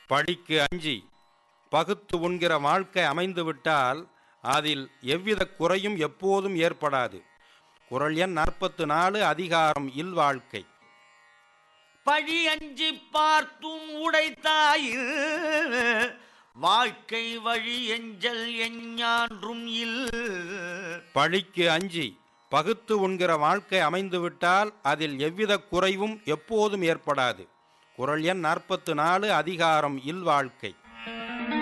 பழிக்கு அஞ்சி பகுத்து உண்கிற வாழ்க்கை அமைந்துவிட்டால் அதில் எவ்வித குறையும் எப்போதும் ஏற்படாது குரல் எண் நாற்பத்து நாலு அதிகாரம் இல்வாழ்க்கை பழி அஞ்சி பார்த்தும் உடைத்தாயில் வாழ்க்கை வழி எஞ்சல் எஞ்ஞான்றும் இல் பழிக்கு அஞ்சி பகுத்து உண்கிற வாழ்க்கை அமைந்துவிட்டால் அதில் எவ்வித குறைவும் எப்போதும் ஏற்படாது குரல் எண் நாற்பத்து நாலு அதிகாரம் இல்வாழ்க்கை